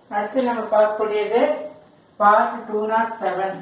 அடுத்து நம்ம பார்க்கக்கூடியது பார்ட் டூ நாட் செவன்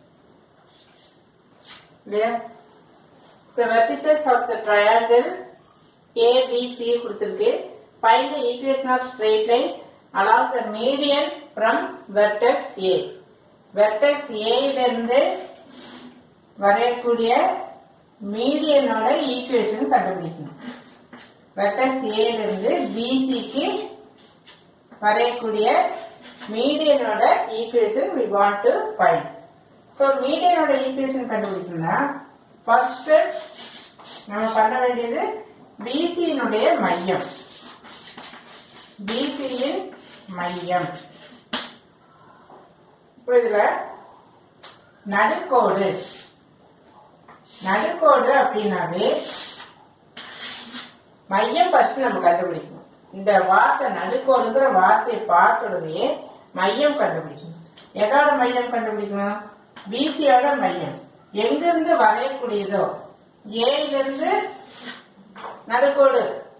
இல்லையா The vertices of the triangle ABC கொடுத்திருக்கு find the equation of straight line along the median from vertex A vertex A ல இருந்து வரையக்கூடிய மீடியனோட ஈக்குவேஷன் கண்டுபிடிக்கணும் வெர்டெக்ஸ் A ல இருந்து BC க்கு வரையக்கூடிய மீடியனோட equation we want to find so மீடியனோட ஈக்குவேஷன் கண்டுபிடிக்கணும்னா ஃபர்ஸ்ட் நம்ம பண்ண வேண்டியது பிசியினுடைய மையம் பிசியின் மையம் இப்போ இதுல நடுக்கோடு நடுக்கோடு அப்படின்னாவே மையம் ஃபர்ஸ்ட் நம்ம கண்டுபிடிக்கணும் இந்த வார்த்தை நடுக்கோடுங்கிற வார்த்தையை பார்த்த உடனே மையம் கண்டுபிடிக்கணும் எதோட மையம் கண்டுபிடிக்கணும் பிசியோட மையம் எங்கிருந்து வரையக்கூடியதோ ஏலிருந்து நடுக்கோடு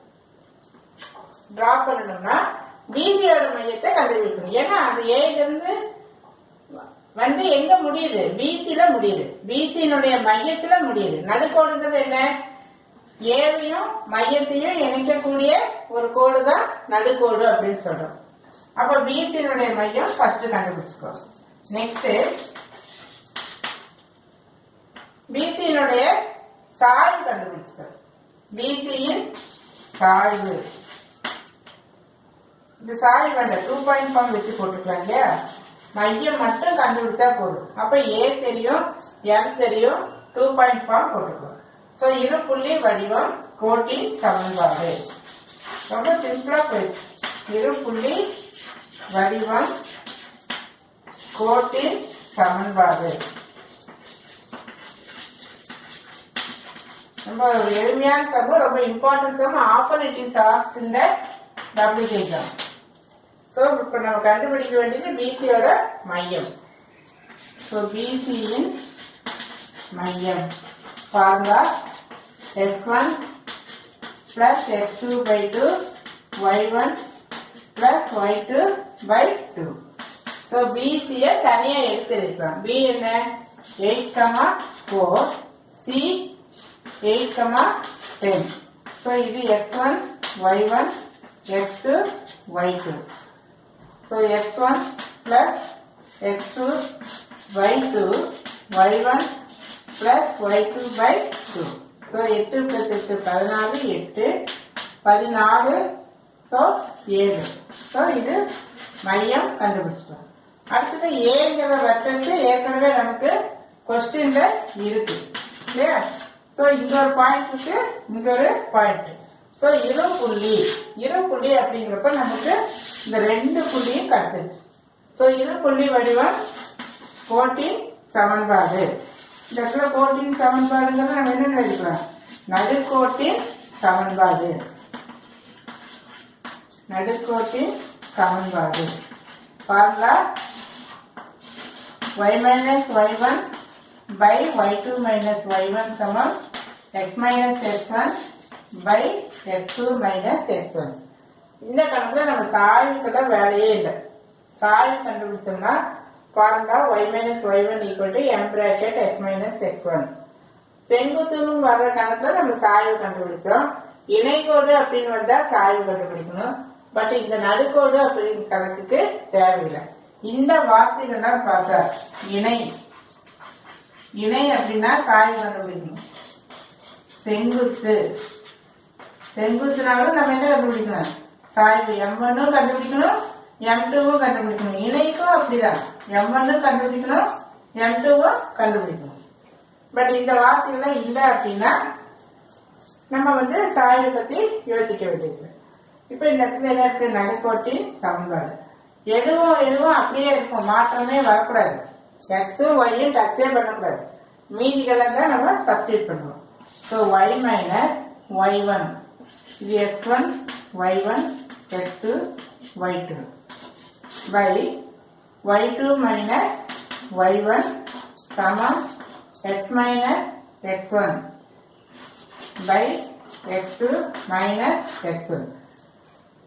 டிரா பண்ணணும்னா பிசியோட மையத்தை கண்டுபிடிக்கணும் ஏன்னா அந்த ஏல இருந்து வந்து எங்க முடியுது பிசில முடியுது பிசியினுடைய மையத்துல முடியுது நடுக்கோடுங்கிறது என்ன ஏவையும் மையத்தையும் இணைக்கக்கூடிய ஒரு கோடு தான் நடுக்கோடு அப்படின்னு சொல்றோம் அப்ப பிசியினுடைய மையம் ஃபர்ஸ்ட் கண்டுபிடிச்சுக்கோ நெக்ஸ்ட் பிசியினுடைய சாய்வு கண்டுபிடிச்சுக்கோ பிசியின் சாய்வு இந்த சாய்வு அந்த டூ பாயிண்ட் ஃபார்ம் வச்சு போட்டுக்கலாம் இல்லையா மையம் மட்டும் கண்டுபிடிச்சா போதும் அப்ப ஏ தெரியும் எம் தெரியும் டூ பாயிண்ட் ஃபார்ம் போட்டுக்கலாம் ஸோ இரு புள்ளி வடிவம் கோட்டின் சமன்பாடு ரொம்ப சிம்பிளா போயிடுச்சு இரு புள்ளி வடிவம் கோட்டின் சமன்பாடு ரொம்ப ஒரு எளிமையான சமம் ரொம்ப இம்பார்ட்டன்ட் சமம் ஆஃபன் இட் இஸ் ஆஸ்ட் இந்த டபிள்யூ எக்ஸாம் ஸோ இப்போ நம்ம கண்டுபிடிக்க வேண்டியது பிசியோட மையம் ஸோ பிசியின் மையம் formula x one plus x two by two y one plus y two by two so பிசியை தனியாக எடுத்து இருக்கலாம் பி என்ன eight comma four C eight comma ten so இது x one y one x two y two so x one plus x two y two y one plus y two by two so எட்டு plus எட்டு பதினாலு எட்டு பதினாலு so ஏழு so இது மையம் கண்டுபிடிச்சிட்டோம் அடுத்தது ஏங்கிற வெக்டர்ஸ் ஏற்கனவே நமக்கு கொஸ்டின்ல இருக்கு இல்லையா ஸோ இங்க ஒரு பாயிண்ட் இருக்கு இங்க ஒரு பாயிண்ட் ஸோ இரு புள்ளி இரு புள்ளி அப்படிங்கிறப்ப நமக்கு இந்த ரெண்டு புள்ளியும் கிடைச்சிருச்சு ஸோ இரு புள்ளி வடிவம் கோட்டின் சமன்பாடு இந்த இடத்துல கோட்டின் சமன்பாடுங்கிறத நம்ம என்ன எழுதிக்கலாம் நடுக்கோட்டின் சமன்பாடு நடுக்கோட்டின் சமன்பாடு formula y minus y1 by y2 minus y1 சமம் x minus x1 by x2 minus x1 இந்த கணக்குல நம்ம சாய்வுக்கெல்லாம் வேலையே இல்லை சாய்வு கண்டுபிடிச்சோம்னா formula y minus y1 equal to m bracket x minus x1 செங்குத்துன்னு வர்ற கணக்குல நம்ம சாய்வு கண்டுபிடிச்சோம் இணைக்கோடு அப்படின்னு வந்தா சாய்வு கண்டுபிடிக்கணும் பட் இந்த நடுக்கோடு அப்படின்னு கணக்குக்கு தேவையில்லை இந்த வார்த்தைகள்லாம் பார்த்தா இணை இணை அப்படின்னா சாய்வு கண்டுபிடிக்கணும் செங்குத்து செங்குத்துனாலும் நம்ம என்ன கண்டுபிடிக்கணும் சாய்வு எம் ஒன்னும் கண்டுபிடிக்கணும் எம் டூவும் கண்டுபிடிக்கணும் இணைக்கும் அப்படிதான் எம் ஒன்னும் கண்டுபிடிக்கணும் எம் டூவும் கண்டுபிடிக்கணும் பட் இந்த வார்த்தைகள்லாம் இல்லை அப்படின்னா நம்ம வந்து சாய்வை பத்தி யோசிக்க வேண்டியது இப்ப இந்த இடத்துல என்ன இருக்கு நடுக்கோட்டின் சமன்பாடு எதுவும் எதுவும் அப்படியே இருக்கும் மாற்றமே வரக்கூடாது எக்ஸும் ஒய்யும் டச்சே பண்ணக்கூடாது மீதிகளை தான் நம்ம சப்ஸ்டியூட் பண்ணுவோம் so y minus y one இது x one y one x two y two by y two minus y one சமம் x minus x one by x two minus x one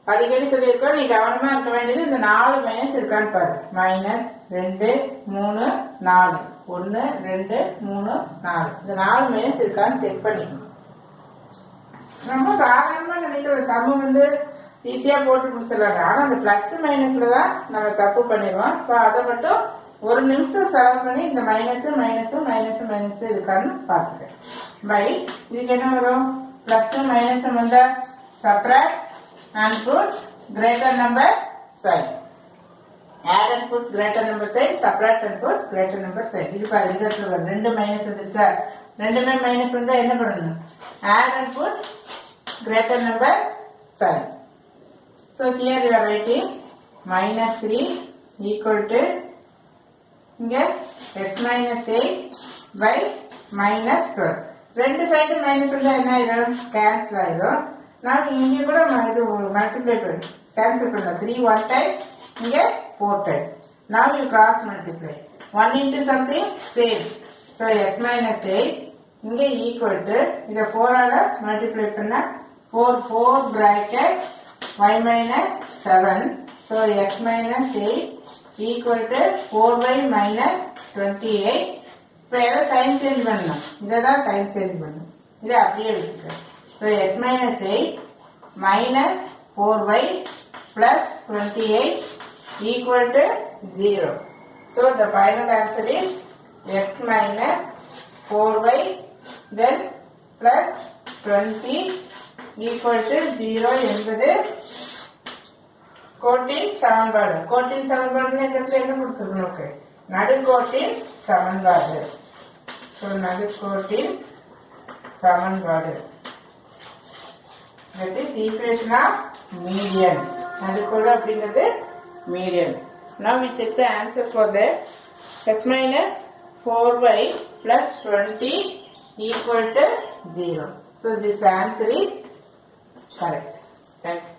அடிக்கடி சொல்லியிருக்கோம் நீ கவனமா இருக்க வேண்டியது இந்த நாலு மைனஸ் இருக்கான்னு பாரு மைனஸ் ரெண்டு மூணு நாலு ஒன்னு ரெண்டு மூணு நாலு இந்த நாலு மைனஸ் இருக்கான்னு செக் பண்ணிக்கணும் ரொம்ப சாதாரணமா நினைக்கிற சமம் வந்து ஈஸியா போட்டு முடிச்சிடறாங்க ஆனா அந்த பிளஸ் மைனஸ்ல தான் நம்ம தப்பு பண்ணிடுவோம் ஸோ அதை மட்டும் ஒரு நிமிஷம் செலவு பண்ணி இந்த மைனஸ் மைனஸ் மைனஸ் மைனஸ் இருக்கான்னு பார்த்துட்டேன் பை இதுக்கு என்ன வரும் பிளஸ் மைனஸ் வந்தா subtract and put greater number sign add and put greater number sign, subtract and put greater number sign. இது பாரு இந்த இடத்துல வரும். ரெண்டு மைனஸ் வந்துருச்சா ரெண்டுமே மைனஸ் வந்தா என்ன பண்ணணும் add and put greater number sign. So here you are writing minus 3 equal to இங்க x minus 8 by minus 12. ரெண்டு சைடு மைனஸ் இருந்தா என்ன ஆயிரும் கேன்சல் ஆயிரும் நான் இங்க கூட ம- இது மல்டிப்ளை பண்ணி கேன்சல் பண்ணலாம் த்ரீ ஒன் டைம் இங்க four time now you cross multiply 1 into something same so x minus 8 இங்க equal to இத 4 ஆல multiply பண்ணா 4 4 bracket y minus 7 so x minus 8 equal to 4y minus 28 இப்ப எதை சைன் சேஞ்ச் பண்ணணும் இதை தான் சைன் சேஞ்ச் பண்ணணும் இதை அப்படியே வச்சுக்க so x minus eight minus four y plus twenty eight equal to zero so the final answer is x minus four y then plus twenty equal to zero என்பது கோட்டின் சமன்பாடு கோட்டின் சமன்பாடுன்னு இந்த இடத்துல என்ன கொடுத்துருக்கு நமக்கு நடுக்கோட்டின் சமன்பாடு ஸோ நடுக்கோட்டின் சமன்பாடு that is equation of median நடுக்கோடு அப்படிங்கிறது median now we check the answer for that x minus 4y plus 20 equal to 0 so this answer is correct thank you